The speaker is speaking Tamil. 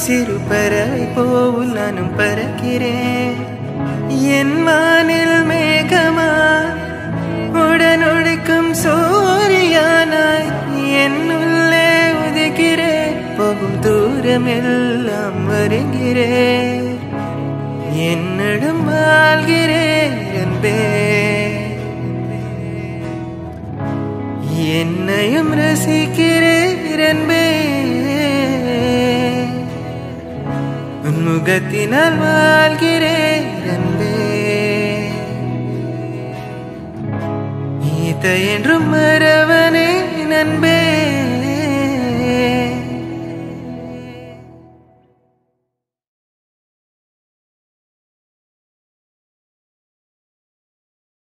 சிறு பறவை போல் நானும் பறக்கிறேன் என் வானில் மேகமா உடனொடுக்கும் சூரியானாய் என் உள்ளே உதிக்கிறேன் போகும் தூரமெல்லாம் வருகிறேன் என்னிடம் வாழ்கிறேன் அன்பே என்னையும் ரசிக்கிறேன் அன்பே உன் முகத்தினால் வாழ்கிறேன் அன்பே ஈத்த என்றும் மறவனே நண்பே